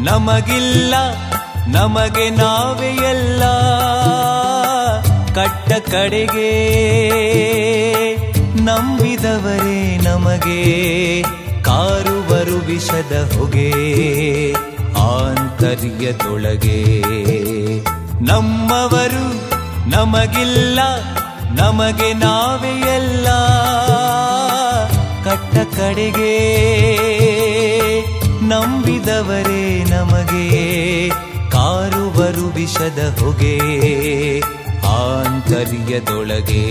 ನಮಗಿಲ್ಲ ನಮಗೆ ನಾವೇ ಎಲ್ಲ ಕಟ್ಟ ಕಡೆಗೆ ನಂಬಿದವರೇ ನಮಗೆ ಕಾರುವರು ವಿಷದ ಹೊಗೆ ಆಂತರ್ಯದೊಳಗೆ ನಮ್ಮವರು ನಮಗಿಲ್ಲ ನಮಗೆ ನಾವೇ ಎಲ್ಲ ಕಟ್ಟ ಕಡೆಗೆ ನಂಬಿದವರೇ ನಮಗೆ ಕಾರುವರು ವಿಷದ ಹೊಗೆ ಆಂತರ್ಯದೊಳಗೆ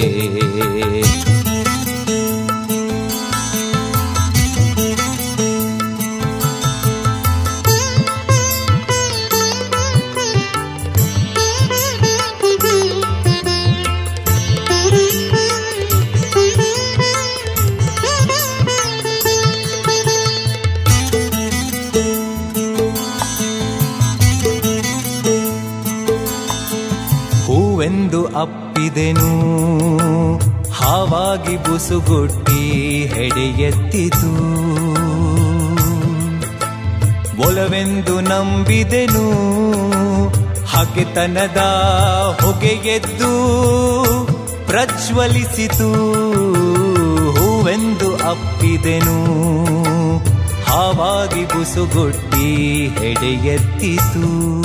ಹೂವೆಂದು ಅಪ್ಪಿದೆನು ಹಾವಾಗಿ ಬುಸುಗುಟ್ಟಿ ಹೆಡೆ ಎತ್ತಿತು ಒಲವೆಂದು ನಂಬಿದೆನು ಹಗೆತನದ ಹೊಗೆ ಎದ್ದು ಪ್ರಜ್ವಲಿಸಿತು ಹೂವೆಂದು ಅಪ್ಪಿದೆನು ಹಾವಾಗಿ ಬುಸುಗುಟ್ಟಿ ಹೆಡೆ ಎತ್ತಿತು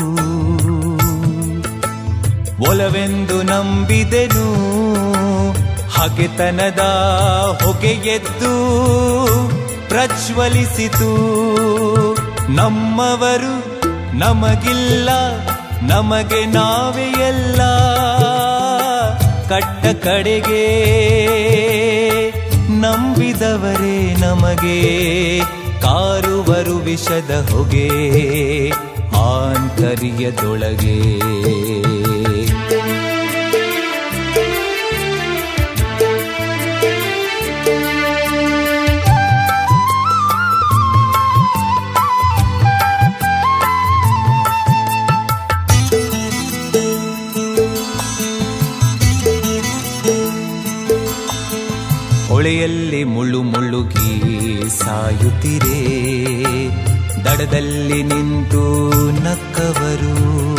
ಒಲವೆಂದು ನಂಬಿದೆನು ಹಗೆತನದ ಹೊಗೆ ಎದ್ದು ಪ್ರಜ್ವಲಿಸಿತು ನಮ್ಮವರು ನಮಗಿಲ್ಲ ನಮಗೆ ನಾವೇ ಎಲ್ಲ ಕಟ್ಟ ಕಡೆಗೆ ನಂಬಿದವರೇ ನಮಗೆ ಕಾರುವರು ವಿಷದ ಹೊಗೆ ಆಂತರ್ಯದೊಳಗೆ ಹೊಳೆಯಲ್ಲಿ ಮುಳ್ಳು ಮುಳ್ಳುಗಿ ಸಾಯುತ್ತಿರೆ ದಡದಲ್ಲಿ ನಿಂತು ನಕ್ಕವರು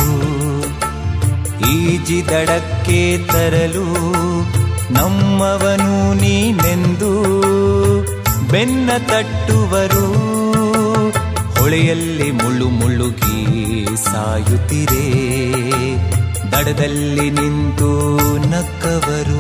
ಈಜಿ ದಡಕ್ಕೆ ತರಲು ನಮ್ಮವನು ನೀನೆಂದು ಬೆನ್ನ ತಟ್ಟುವರು ಹೊಳೆಯಲ್ಲಿ ಮುಳ್ಳು ಮುಳ್ಳುಗಿ ಸಾಯುತ್ತಿರೆ ದಡದಲ್ಲಿ ನಿಂತು ನಕ್ಕವರು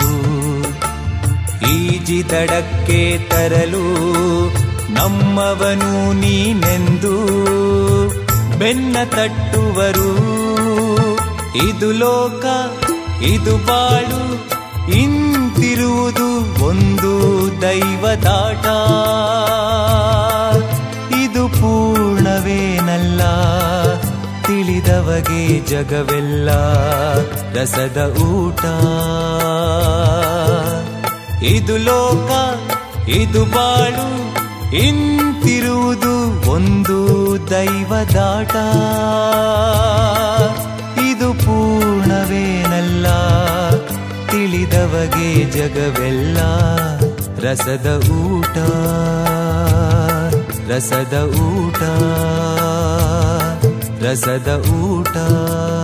ಈಜಿ ದಡಕ್ಕೆ ತರಲು ನಮ್ಮವನು ನೀನೆಂದು ಬೆನ್ನ ತಟ್ಟುವರು ಇದು ಲೋಕ ಇದು ಬಾಳು ಇಂತಿರುವುದು ಒಂದು ದೈವದಾಟ ಇದು ಪೂರ್ಣವೇನಲ್ಲ ತಿಳಿದವಗೆ ಜಗವೆಲ್ಲ ರಸದ ಊಟ ಇದು ಲೋಕ ಇದು ಬಾಳು ಇಂತಿರುವುದು ಒಂದು ದೈವದಾಟ ಇದು ಪೂರ್ಣವೇನಲ್ಲ ತಿಳಿದವಗೆ ಜಗವೆಲ್ಲ ರಸದ ಊಟ ರಸದ ಊಟ ರಸದ ಊಟ